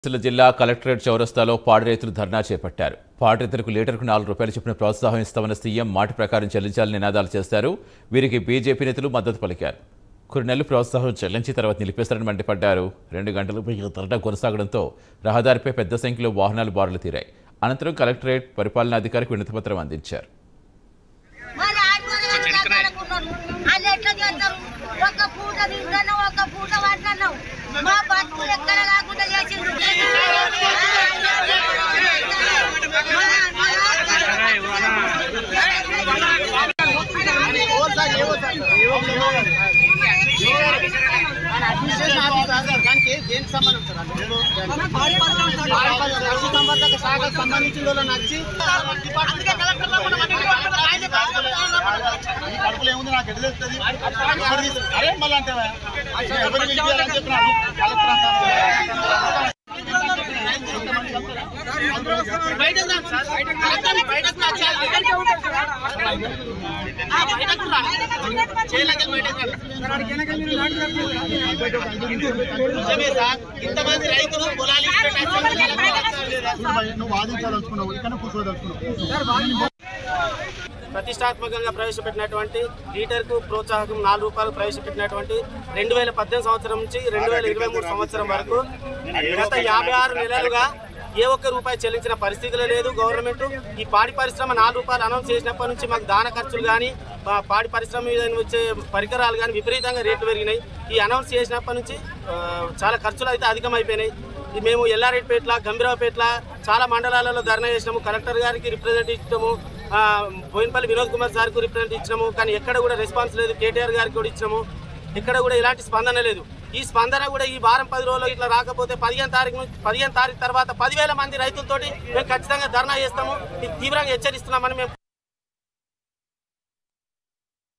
సిరిసిల్ల జిల్లా కలెక్టరేట్ చౌరస్తాలో పాడి రైతులు ధర్నా చేపట్టారు పాడి రైతులకు లీటర్కు నాలుగు రూపాయలు చొప్పున ప్రోత్సాహం ఇస్తామన్న సీఎం మాట ప్రకారం చెల్లించాలని నినాదాలు చేశారు వీరికి బీజేపీ నేతలు మద్దతు పలికారు కొన్ని నెలలు ప్రోత్సాహం చెల్లించి తర్వాత నిలిపేస్తారని మండిపడ్డారు రెండు గంటలపై ఈ ధర్నా కొనసాగడంతో రహదారిపై పెద్ద సంఖ్యలో వాహనాలు బారులు తీరాయి అనంతరం కలెక్టరేట్ పరిపాలనాధికారికి వినతిపత్రం అందించారు మరి ఆడవాళ్ళు కాపాడుకున్నారు. వాళ్ళు ఎట్లా చేస్తారు? ఒక పూట తింటున్నాం, ఒక పూట వండుతున్నాం. మా బతుకులు ఎక్కడ కాకుండా చేసిండ్రు. అడ్మినిస్ట్రేషన్ ఆఫీసర్ సార్ దానికి దేనికి సంబంధం సార్ అది? పశుసంవర్ధక శాఖకు సంబంధించిన వాళ్ళు నచ్చి అందుకే కలెక్టర్లో మనం అన్ని డిపార్ట్మెంట్లో ఆయన ఈ కడుపులో ఏముంది నాకు ఎటు తెలుస్తుంది ఎవరు తీసు- అరే మళ్ళీ అంటే ఎవరు పిలిపియాలని చెప్పినాడు కలెక్టర్ అంటారు. బయటకు రా సార్. కలెక్టర్ బయటకు రా సార్. ఆ, బయటకు రా. చేయలేక బయటకు రా. నిజమే సార్. ఇంతమంది రైతులు పొలాలు ఇచ్చి పెట్టారు. నువ్వు వాదించాలనుకున్నావు ఇక్కడ కూర్చోదలుచుకున్నావు ప్రతిష్టాత్మకంగా ప్రవేశపెట్టినటువంటి లీటర్కు ప్రోత్సాహకం నాలుగు రూపాయలు ప్రవేశపెట్టినటువంటి రెండు వేల పద్దెనిమిది సంవత్సరం నుంచి రెండు వేల ఇరవై మూడు సంవత్సరం వరకు గత యాభై ఆరు నెలలుగా ఏ ఒక్క రూపాయి చెల్లించిన పరిస్థితిలో లేదు గవర్నమెంట్ ఈ పాడి పరిశ్రమ నాలుగు రూపాయలు అనౌన్స్ చేసినప్పటి నుంచి మాకు దాన ఖర్చులు కానీ పాడి పరిశ్రమ మీద వచ్చే పరికరాలు కానీ విపరీతంగా రేట్లు పెరిగినాయి ఈ అనౌన్స్ చేసినప్పటి నుంచి ఆ, చాలా ఖర్చులు అయితే అధికమైపోయినాయి ఇది మేము ఎల్లారెడ్డిపేట్ల గంభీరావుపేట్ల చాలా మండలాలలో ధర్నా చేసినాము కలెక్టర్ గారికి రిప్రజెంట్ ఇచ్చినాము ఆ, బోయినపల్లి వినోద్ కుమార్ సార్కు రిప్రజెంట్ ఇచ్చినాము కానీ ఎక్కడ కూడా రెస్పాన్స్ లేదు కేటీఆర్ గారికి కూడా ఇచ్చినాము ఎక్కడ కూడా ఇలాంటి స్పందన లేదు ఈ స్పందన కూడా ఈ వారం పది రోజులు ఇట్లా రాకపోతే పదిహేను తారీఖు నుంచి పదిహేను తారీఖు తర్వాత పదివేల మంది రైతులతోటి మేము ఖచ్చితంగా ధర్నా చేస్తాము ఇది తీవ్రంగా హెచ్చరిస్తున్నామని మేము